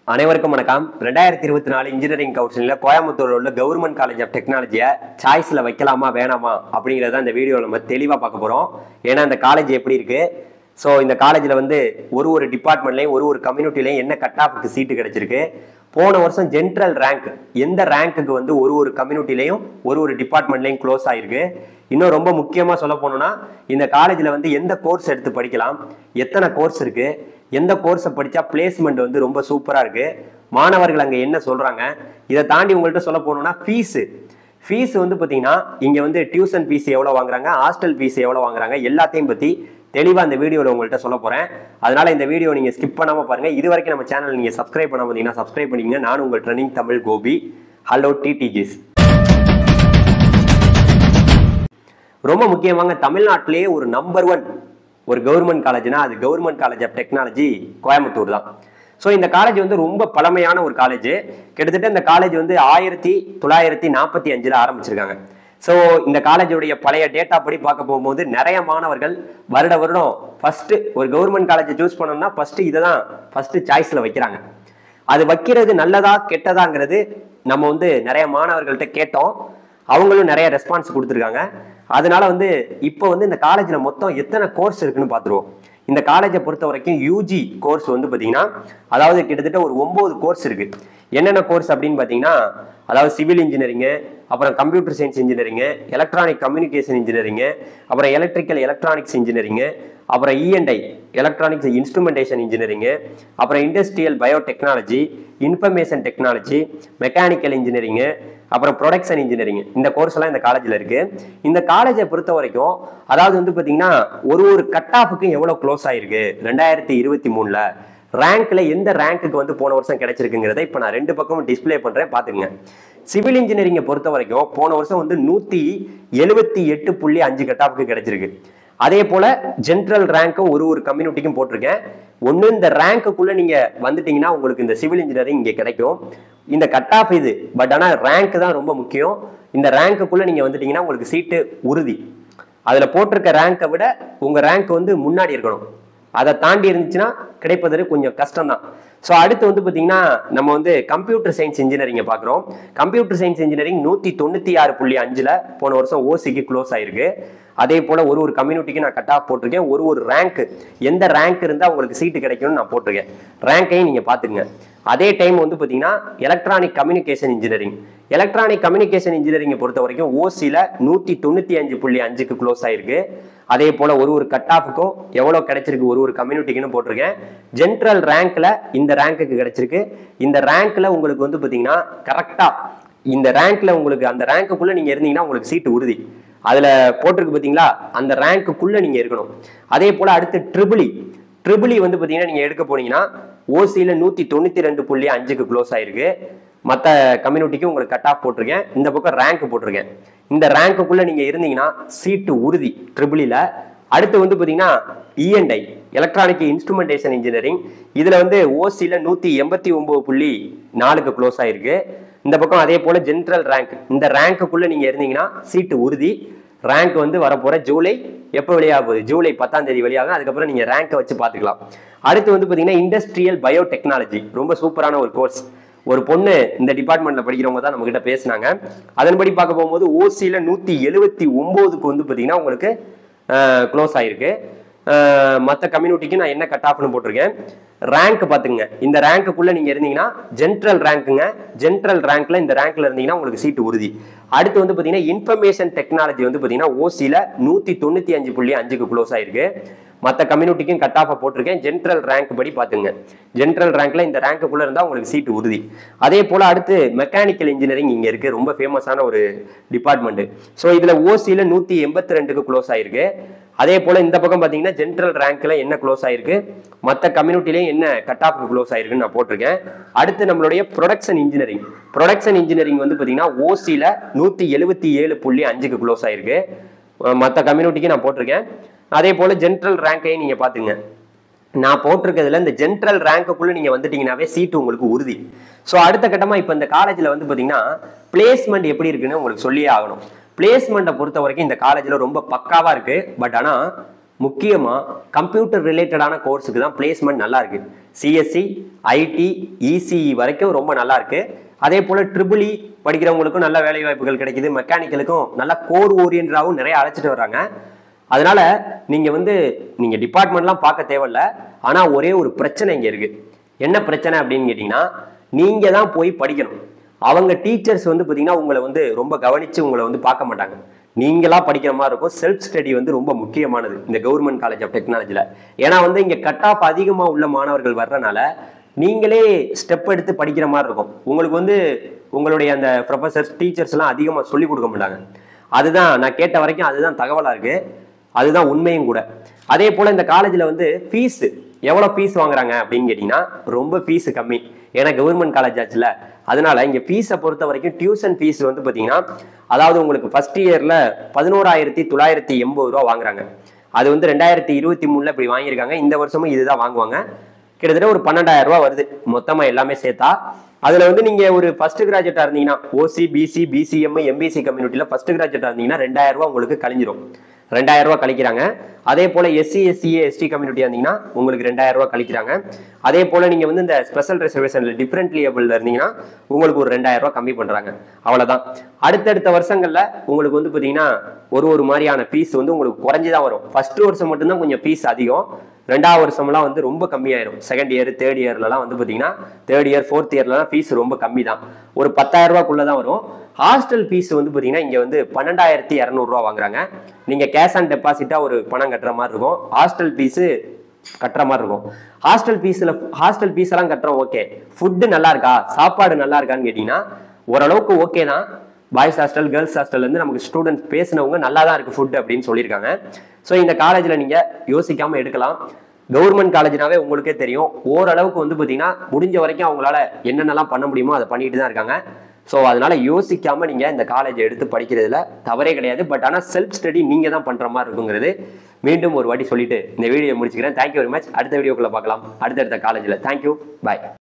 அனைவருக்கும் வணக்கம் ரெண்டாயிரத்தி இருபத்தி நாலு இன்ஜினியரிங் கவுன்சிலில் கோயம்புத்தூர்ல உள்ள கவர்மெண்ட் காலேஜ் ஆஃப் டெக்னாலஜியை சாய்ஸில் வைக்கலாமா வேணாமா அப்படிங்கிறத இந்த வீடியோவில் நம்ம தெளிவாக பார்க்க போகிறோம் ஏன்னா இந்த காலேஜ் எப்படி இருக்கு ஸோ இந்த காலேஜில் வந்து ஒரு ஒரு டிபார்ட்மெண்ட்லையும் ஒரு ஒரு கம்யூனிட்டிலையும் என்ன கட் ஆஃப்க்கு சீட்டு கிடைச்சிருக்கு போன வருஷம் ஜென்ரல் ரேங்க் எந்த ரேங்க்குக்கு வந்து ஒரு ஒரு கம்யூனிட்டிலையும் ஒரு ஒரு டிபார்ட்மெண்ட்லையும் க்ளோஸ் ஆயிருக்கு இன்னும் ரொம்ப முக்கியமாக சொல்ல போனோம்னா இந்த காலேஜில் வந்து எந்த கோர்ஸ் எடுத்து படிக்கலாம் எத்தனை கோர்ஸ் இருக்கு எந்த கோர்ஸை படித்தா பிளேஸ்மெண்ட் வந்து ரொம்ப சூப்பராக இருக்கு மாணவர்கள் அங்கே என்ன சொல்கிறாங்க இதை தாண்டி உங்கள்கிட்ட சொல்ல போனோம்னா ஃபீஸு ஃபீஸ் வந்து பார்த்தீங்கன்னா இங்கே வந்து டியூஷன் ஃபீஸ் எவ்வளோ வாங்குறாங்க ஹாஸ்டல் ஃபீஸ் எவ்வளோ வாங்குறாங்க எல்லாத்தையும் பற்றி தெளிவாக இந்த வீடியோவில் உங்கள்கிட்ட சொல்ல போகிறேன் அதனால் இந்த வீடியோ நீங்கள் ஸ்கிப் பண்ணாமல் பாருங்கள் இது வரைக்கும் நம்ம சேனல் நீங்கள் சப்ஸ்கிரைப் பண்ண பார்த்தீங்கன்னா சப்ஸ்கிரைப் பண்ணிக்கங்க நான் உங்கள் ட்ரெனிங் தமிழ் கோபி ஹலோ டிடிஜிஸ் ரொம்ப முக்கியமாக தமிழ்நாட்டிலேயே ஒரு நம்பர் ஒன் ஒரு கவர்மெண்ட் காலேஜ்னா அது government college of technology Coimbatore தான் ஸோ இந்த காலேஜ் வந்து ரொம்ப பழமையான ஒரு காலேஜ் கிட்டத்தட்ட இந்த காலேஜ் வந்து ஆயிரத்தி தொள்ளாயிரத்தி நாற்பத்தி அஞ்சில் ஆரம்பிச்சிருக்காங்க ஸோ இந்த காலேஜுடைய பழைய டேட்டா படி பார்க்க போகும்போது நிறைய மாணவர்கள் வருட வருடம் ஃபர்ஸ்ட் ஒரு கவர்மெண்ட் காலேஜை சூஸ் பண்ணோம்னா ஃபர்ஸ்ட் இதை தான் ஃபர்ஸ்ட் சாய்ஸில் வைக்கிறாங்க அது வைக்கிறது நல்லதா கெட்டதாங்கிறது நம்ம வந்து நிறைய மாணவர்கள்ட்ட கேட்டோம் அவங்களும் நிறைய ரெஸ்பான்ஸ் கொடுத்துருக்காங்க அதனால வந்து இப்போ வந்து இந்த காலேஜில் மொத்தம் எத்தனை கோர்ஸ் இருக்குன்னு பார்த்துருவோம் இந்த காலேஜை பொறுத்த வரைக்கும் யூஜி கோர்ஸ் வந்து பார்த்தீங்கன்னா அதாவது கிட்டத்தட்ட ஒரு ஒம்பது கோர்ஸ் இருக்கு என்னென்ன கோர்ஸ் அப்படின்னு பார்த்தீங்கன்னா அதாவது சிவில் இன்ஜினியரிங்கு அப்புறம் computer science engineering electronic communication engineering அப்புறம் எலக்ட்ரிக்கல் எலக்ட்ரானிக்ஸ் இன்ஜினியரிங்கு அப்புறம் இஎன்ஐ எலக்ட்ரானிக்ஸ் இன்ஸ்ட்ருமெண்டேஷன் இன்ஜினியரிங்கு அப்புறம் industrial biotechnology information technology mechanical engineering அப்புறம் ப்ரொடக்ஷன் இன்ஜினியரிங் இந்த கோர்ஸ் எல்லாம் இந்த காலேஜில் இருக்கு இந்த காலேஜை பொறுத்த வரைக்கும் அதாவது வந்து பார்த்தீங்கன்னா ஒரு ஒரு கட் ஆஃபுக்கும் எவ்வளோ க்ளோஸ் ஆயிருக்கு ரெண்டாயிரத்தி இருபத்தி மூணுல ரேங்க்ல எந்த ரேங்க்குக்கு வந்து போன வருஷம் கிடைச்சிருக்குங்கிறத இப்போ நான் ரெண்டு பக்கமும் டிஸ்ப்ளே பண்றேன் பாத்துங்க சிவில் இன்ஜினியரிங்கை பொறுத்த வரைக்கும் போன வருஷம் வந்து நூத்தி எழுபத்தி எட்டு புள்ளி அஞ்சு கட் ஆஃப்க்கு கிடைச்சிருக்கு அதே போல ஜென்ரல் ரேங்க்கும் ஒரு ஒரு கம்யூனிட்டிக்கும் போட்டிருக்கேன் ஒன்று இந்த ரேங்க்குள்ள நீங்க வந்துட்டீங்கன்னா உங்களுக்கு இந்த சிவில் இன்ஜினியரிங் இங்கே கிடைக்கும் இந்த கட் ஆஃப் இது பட் ஆனால் ரேங்க் தான் ரொம்ப முக்கியம் இந்த ரேங்க்குள்ள நீங்க வந்துட்டீங்கன்னா உங்களுக்கு சீட்டு உறுதி அதுல போட்டிருக்க ரேங்கை விட உங்க ரேங்க் வந்து முன்னாடி இருக்கணும் அதை தாண்டி இருந்துச்சுன்னா கிடைப்பது கொஞ்சம் கஷ்டம் தான் ஸோ அடுத்து வந்து பார்த்தீங்கன்னா நம்ம வந்து கம்ப்யூட்டர் சயின்ஸ் இன்ஜினியரிங்கை பார்க்குறோம் கம்ப்யூட்டர் சயின்ஸ் இன்ஜினியரிங் நூற்றி தொண்ணூற்றி ஆறு புள்ளி அஞ்சில் போன வருஷம் ஓசிக்கு க்ளோஸ் ஆயிருக்கு அதே போல் ஒரு ஒரு கம்யூனிட்டிக்கு நான் கட் ஆஃப் போட்டிருக்கேன் ஒரு ஒரு ரேங்க் எந்த ரேங்க் இருந்தால் உங்களுக்கு சீட்டு கிடைக்கும்னு நான் போட்டிருக்கேன் ரேங்கையும் நீங்கள் பார்த்துங்க அதே டைம் வந்து பார்த்தீங்கன்னா electronic communication engineering electronic communication இன்ஜினியரிங்கை பொறுத்த வரைக்கும் ஓசியில் நூற்றி தொண்ணூற்றி அஞ்சு புள்ளி அஞ்சுக்கு க்ளோஸ் ஆயிருக்கு அதே போல் ஒரு ஒரு கட் ஆஃபுக்கும் எவ்வளோ கிடைச்சிருக்கு ஒரு ஒரு கம்யூனிட்டிக்குன்னு போட்டிருக்கேன் ஜென்ரல் ரேங்க்ல இந்த ரேங்க்குக்கு கிடைச்சிருக்கு இந்த ரேங்க்ல உங்களுக்கு வந்து பார்த்தீங்கன்னா கரெக்டாக இந்த ரேங்க்ல உங்களுக்கு அந்த ரேங்க்குள்ள நீங்க இருந்தீங்கன்னா உங்களுக்கு சீட்டு உறுதி அதுல போட்டிருக்கு பாத்தீங்களா அந்த ரேங்க்குள்ள நீங்க இருக்கணும் அதே போல அடுத்து ட்ரிபிளி ட்ரிபிளி வந்து பாத்தீங்கன்னா நீங்க எடுக்க போனீங்கன்னா ஓசியில நூத்தி தொண்ணூத்தி ரெண்டு புள்ளி அஞ்சுக்கு க்ளோஸ் ஆயிருக்கு மற்ற கம்யூனிட்டிக்கு உங்களுக்கு கட் ஆஃப் போட்டிருக்கேன் இந்த பக்கம் ரேங்க் போட்டிருக்கேன் இந்த ரேங்க்குள்ள நீங்க இருந்தீங்கன்னா சீட்டு உறுதி ட்ரிபிளில அடுத்து வந்து பாத்தீங்கன்னா இஎன்ஐ எலக்ட்ரானிக் இன்ஸ்ட்ருமெண்டேஷன் இன்ஜினியரிங் இதுல வந்து ஓசியில நூத்தி எண்பத்தி ஒன்பது புள்ளி நாலுக்கு க்ளோஸ் ஆயிருக்கு இந்த பக்கம் அதே போல ஜென்ரல் ரேங்க் இந்த ரேங்க்குள்ள நீங்க இருந்தீங்கன்னா சீட்டு உறுதி ரேங்க் வந்து வரப்போற ஜூலை எப்போ வெளியாக போகுது ஜூலை பத்தாம் தேதி வெளியாகும் அதுக்கப்புறம் நீங்க ரேங்கை வச்சு பார்த்துக்கலாம் அடுத்து வந்து பாத்தீங்கன்னா இண்டஸ்ட்ரியல் பயோடெக்னாலஜி ரொம்ப சூப்பரான ஒரு கோர்ஸ் ஒரு பொண்ணு இந்த டிபார்ட்மெண்ட்ல படிக்கிறவங்க தான் நம்ம கிட்ட பேசினாங்க அதன்படி பார்க்க போகும்போது ஓசியில நூத்தி எழுபத்தி ஒன்பதுக்கு வந்து பாத்தீங்கன்னா உங்களுக்கு க்ளோஸ் ஆயிருக்கு மற்ற கம்யூனிட்டிக்கு நான் என்ன கட் ஆஃப்னு போட்டிருக்கேன் ரேங்க் பார்த்துங்க இந்த ரேங்க்குள்ள நீங்க இருந்தீங்கன்னா ஜென்ரல் ரேங்க்குங்க ஜென்ரல் ரேங்க்ல இந்த ரேங்க்ல இருந்தீங்கன்னா உங்களுக்கு சீட்டு உறுதி அடுத்து வந்து பாத்தீங்கன்னா இன்ஃபர்மேஷன் டெக்னாலஜி வந்து பாத்தீங்கன்னா ஓசியில நூத்தி தொண்ணூத்தி அஞ்சு புள்ளி அஞ்சுக்கு க்ளோஸ் ஆயிருக்கு மற்ற கம்யூனிட்டிக்கும் கட் ஆஃப் போட்டிருக்கேன் ஜென்ரல் ரேங்க் படி பார்த்துங்க ஜென்ரல் ரேங்க்ல இந்த ரேங்க்குள்ள இருந்தால் உங்களுக்கு சீட்டு உறுதி அதே போல அடுத்து மெக்கானிக்கல் இன்ஜினியரிங் இங்க இருக்கு ரொம்ப ஃபேமஸான ஒரு டிபார்ட்மெண்ட் ஸோ இதுல ஓசியில நூத்தி எண்பத்தி ரெண்டுக்கு க்ளோஸ் ஆயிருக்கு அதே போல இந்த பக்கம் பாத்தீங்கன்னா ஜென்ரல் ரேங்க்ல என்ன க்ளோஸ் ஆயிருக்கு மற்ற கம்யூனிட்டிலையும் என்ன கட் ஆஃப் க்ளோஸ் ஆயிருக்குன்னு நான் போட்டிருக்கேன் அடுத்து நம்மளுடைய ப்ரொடக்ஷன் இன்ஜினியரிங் ப்ரொடக்ஷன் இன்ஜினியரிங் வந்து பாத்தீங்கன்னா ஓசியில நூத்தி எழுபத்தி ஏழு புள்ளி அஞ்சுக்கு க்ளோஸ் ஆயிருக்கு மற்ற கம்யூனிட்டிக்கு நான் போட்டிருக்கேன் அதே போல ஜென்ரல் ரேங்கையும் நீங்க பாத்துங்க நான் போட்டிருக்கிறதுல இந்த ஜென்ரல் ரேங்க்குள்ள நீங்க வந்துட்டீங்கன்னாவே சீட்டு உங்களுக்கு உறுதி ஸோ அடுத்த கட்டமா இப்போ இந்த காலேஜ்ல வந்து பாத்தீங்கன்னா பிளேஸ்மெண்ட் எப்படி இருக்குன்னு உங்களுக்கு சொல்லியே ஆகணும் பிளேஸ்மெண்ட்டை பொறுத்த வரைக்கும் இந்த காலேஜ்ல ரொம்ப பக்காவா இருக்கு பட் ஆனா முக்கியமாக கம்ப்யூட்டர் ரிலேட்டடான கோர்ஸுக்கு தான் பிளேஸ்மெண்ட் நல்லா இருக்கு சிஎஸ்சி ஐடி இசிஇ வரைக்கும் ரொம்ப நல்லா இருக்கு அதே போல் ட்ரிபிள் இ படிக்கிறவங்களுக்கும் நல்ல வேலை வாய்ப்புகள் கிடைக்குது மெக்கானிக்கலுக்கும் நல்ல கோர் ஓரியன்டாகவும் நிறைய அழைச்சிட்டு வர்றாங்க அதனால நீங்க வந்து நீங்க டிபார்ட்மெண்ட்லாம் பார்க்க தேவையில்ல ஆனா ஒரே ஒரு பிரச்சனை இங்க இருக்கு என்ன பிரச்சனை அப்படின்னு கேட்டீங்கன்னா நீங்க தான் போய் படிக்கணும் அவங்க டீச்சர்ஸ் வந்து பாத்தீங்கன்னா உங்களை வந்து ரொம்ப கவனிச்சு உங்களை வந்து பார்க்க மாட்டாங்க நீங்களா படிக்கிற மாதிரி இருக்கும் செல்ஃப் ஸ்டடி வந்து ரொம்ப முக்கியமானது இந்த கவர்மெண்ட் காலேஜ் ஆஃப் டெக்னாலஜில ஏன்னா வந்து இங்க கட் ஆஃப் அதிகமா உள்ள மாணவர்கள் வர்றனால நீங்களே ஸ்டெப் எடுத்து படிக்கிற மாதிரி இருக்கும் உங்களுக்கு வந்து உங்களுடைய அந்த ப்ரொஃபசர்ஸ் டீச்சர்ஸ் எல்லாம் அதிகமாக சொல்லி கொடுக்க மாட்டாங்க அதுதான் நான் கேட்ட வரைக்கும் அதுதான் தகவலா இருக்கு அதுதான் உண்மையும் கூட அதே போல இந்த காலேஜ்ல வந்து ஃபீஸ் எவ்வளவு ஃபீஸ் வாங்குறாங்க அப்படின்னு கேட்டீங்கன்னா ரொம்ப ஃபீஸ் கம்மி ஏன்னா கவர்மெண்ட் காலேஜ் ஆச்சுல அதனால இங்க ஃபீஸை பொறுத்த வரைக்கும் டியூஷன் ஃபீஸ் வந்து பாத்தீங்கன்னா அதாவது உங்களுக்கு ஃபர்ஸ்ட் இயர்ல பதினோராயிரத்தி தொள்ளாயிரத்தி எண்பது ரூபா வாங்குறாங்க அது வந்து ரெண்டாயிரத்தி இருபத்தி மூணுல இப்படி வாங்கியிருக்காங்க இந்த வருஷமும் இதுதான் வாங்குவாங்க கிட்டத்தட்ட ஒரு பன்னெண்டாயிரம் ரூபாய் வருது மொத்தமா எல்லாமே சேர்த்தா அதுல வந்து நீங்க ஒரு ஃபர்ஸ்ட் கிராஜுவேட்டா இருந்தீங்கன்னா ஓசி பிசி பிசிஎம் எம்பிசி கம்யூனிட்டியில ஃபர்ஸ்ட் கிராஜுவேட்டா இருந்தீங்கன்னா ரெண்டாயிரம் ரூபாய் உங்களுக்கு கழிஞ்சிரும் ரெண்டாயிரம் ரூபாய் கழிக்கிறாங்க அதே போல எஸ்சி எஸ்சிஏ எஸ்டி கம்யூனிட்டியா இருந்தீங்கன்னா உங்களுக்கு ரெண்டாயிரம் ரூபாய் கழிக்கிறாங்க அதே போல நீங்க வந்து இந்த ஸ்பெஷல் ரிசர்வேஷன்ல டிஃபரெண்ட் லியபிள்ல இருந்தீங்கன்னா உங்களுக்கு ஒரு ரெண்டாயிரம் ரூபாய் கம்மி பண்றாங்க அவ்வளவுதான் அடுத்தடுத்த வருஷங்கள்ல உங்களுக்கு வந்து பாத்தீங்கன்னா ஒரு ஒரு மாதிரியான ஃபீஸ் வந்து உங்களுக்கு குறைஞ்சுதான் வரும் ஃபர்ஸ்ட் வருஷம் மட்டும்தான் கொஞ்சம் ஃபீஸ் அதிகம் ரெண்டாவது வருஷம்லாம் வந்து ரொம்ப கம்மியாயிரும் செகண்ட் இயர் தேர்ட் இயர்லலாம் வந்து பார்த்தீங்கன்னா தேர்ட் இயர் ஃபோர்த் இயர்லலாம் ஃபீஸ் ரொம்ப கம்மி தான் ஒரு பத்தாயிரம் ரூபாய்க்குள்ள தான் வரும் ஹாஸ்டல் ஃபீஸ் வந்து பார்த்தீங்கன்னா இங்கே வந்து பன்னெண்டாயிரத்தி இரநூறுவா வாங்குறாங்க நீங்கள் கேஷ் ஆன் டெபாசிட்டாக ஒரு பணம் கட்டுற மாதிரி இருக்கும் ஹாஸ்டல் ஃபீஸு கட்டுற மாதிரி இருக்கும் ஹாஸ்டல் ஃபீஸில் ஹாஸ்டல் ஃபீஸ் எல்லாம் கட்டுறோம் ஓகே ஃபுட்டு நல்லா இருக்கா சாப்பாடு நல்லா இருக்கான்னு கேட்டிங்கன்னா ஓரளவுக்கு ஓகே தான் பாய்ஸ் ஹாஸ்டல் கேர்ள்ஸ் ஹாஸ்டல் வந்து நமக்கு ஸ்டூடெண்ட்ஸ் பேசினவங்க நல்லா தான் இருக்கு ஃபுட் அப்படின்னு சொல்லியிருக்காங்க ஸோ இந்த காலேஜில் நீங்கள் யோசிக்காம எடுக்கலாம் கவர்மெண்ட் காலேஜ்னாவே உங்களுக்கே தெரியும் ஓரளவுக்கு வந்து பார்த்தீங்கன்னா முடிஞ்ச வரைக்கும் அவங்களால என்னென்னலாம் பண்ண முடியுமோ அதை பண்ணிட்டு தான் இருக்காங்க ஸோ அதனால யோசிக்காம நீங்க இந்த காலேஜ் எடுத்து படிக்கிறதுல தவறே கிடையாது பட் ஆனால் செல்ஃப் ஸ்டடி நீங்க தான் பண்ற மாதிரி இருக்குங்கிறது மீண்டும் ஒரு வாட்டி சொல்லிட்டு இந்த வீடியோ முடிச்சுக்கிறேன் தேங்க்யூ வெரி மச் அடுத்த வீடியோக்குள்ள பார்க்கலாம் அடுத்தடுத்த காலேஜில் தேங்க்யூ பாய்